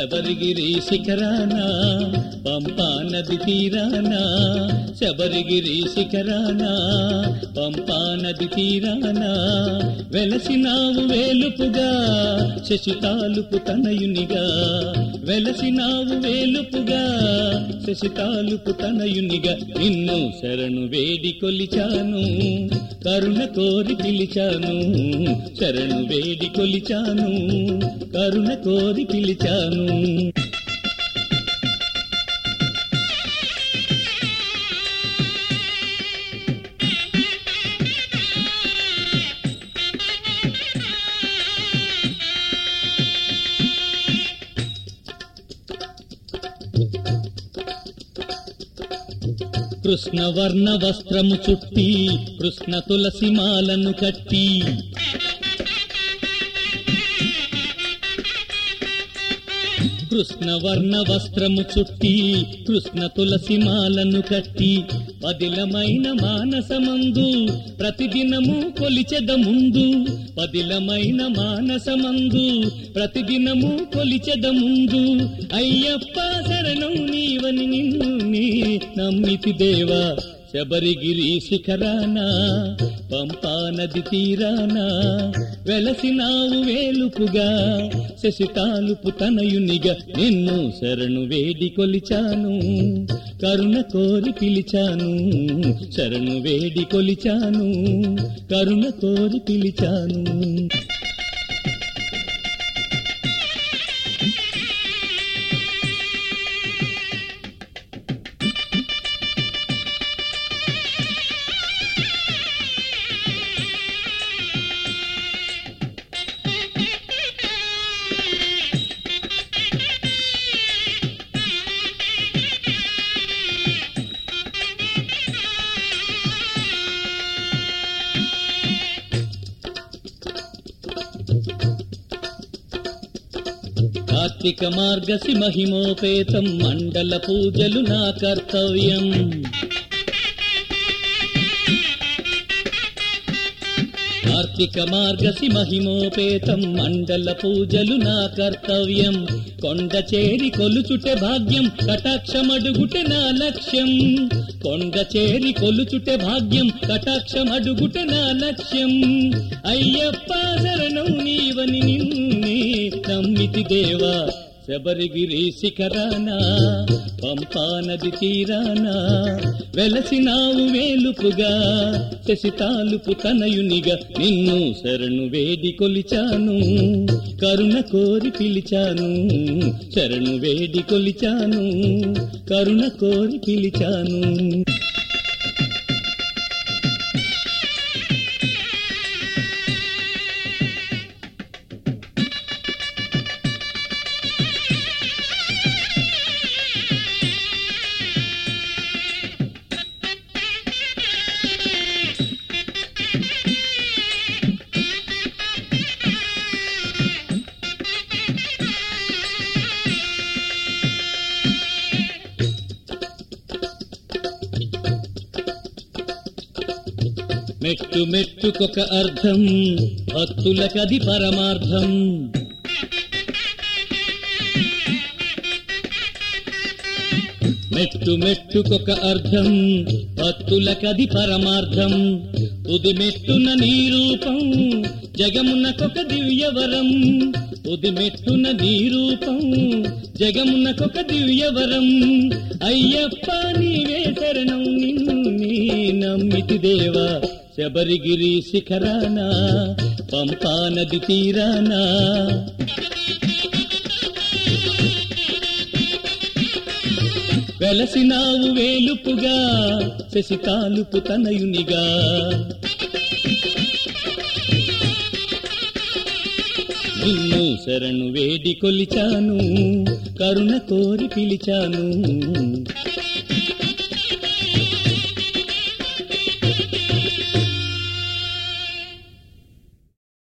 శబరిగిరి శిఖరాన పంపా నది తీరాన శబరిగిరి శిఖరాన పంపా నది తీరాన వెలసినావు వేలుపుగా శశితాలుపు తనయునిగా వెలసినావు వేలుపుగా శశితాలుపు తనయునిగా నిన్ను శరణు వేడి కొలిచాను కరుణ కోరి పిలిచాను శరణు వేడి కొలిచాను కరుణ కోరి పిలిచాను కృష్ణవర్ణ వస్త్రము చుట్టి కృష్ణ తులసి మాలను కట్టి కృష్ణవర్ణ వస్త్రము చుట్టి కృష్ణ తులసి మాలను కట్టి పదిలమైన మానసమందు ప్రతిదినము కొలిచెద ముందు పదిలమైన మానసమందు ప్రతిదినము కొలిచెద ముందు అయ్యప్ప శరణం నీవని నిన్ను నీ నమ్మితి దేవా శబరిగిరి శిఖరాన పంపా నది తీరాన వెలసినావు వేలుపుగా శశితాలుపు తనయునిగా నిన్ను శరణు వేడి కొలిచాను కరుణ కోరి పిలిచాను శరణు వేడి కొలిచాను కరుణ కోరి పిలిచాను కార్తీక మార్గసి మహిమోపేతం మండల పూజలు నా కర్తవ్యం కార్తీక మార్గసి మహిమోపేతం మండల పూజలు నా కర్తవ్యం కొండ చేరి కొలుచుటే భాగ్యం కటాక్షమడుగుటే నా లక్ష్యం కొండ చేరి కొలుచుటే భాగ్యం కటాక్షమడుగుటే నా లక్ష్యం అయ్యప్ప శరణం నీవని నిన్నే నమ్మితి దేవా శబరిగిరి శిఖరాన పంపా నది తీరాన వెలసినావు వేలుపుగా శశితాలుపు తనయునిగా నిన్ను శరణు వేడి కొలిచాను కరుణ కోరి పిలిచాను శరణు వేడి కొలిచాను కరుణ కోరి పిలిచాను మెట్టు మెట్టుకొక అర్థం భక్తులకది పరమార్థం మెట్టు మెట్టుకొక అర్థం భక్తులకది పరమార్థం తుది మెట్టున నీ రూపం జగమునకొక దివ్యవరం తుది మెట్టున నీ రూపం జగమునకొక దివ్యవరం అయ్యప్ప నీవే శరణం నిన్ను నీ నమ్మితి దేవా శబరిగిరి శిఖరాన పంపా నది తీరానా వెలసినావు వేలుపుగా శశితాలుపు తనయునిగా నిన్ను శరణు వేడి కొలిచాను కరుణ కోరి పిలిచాను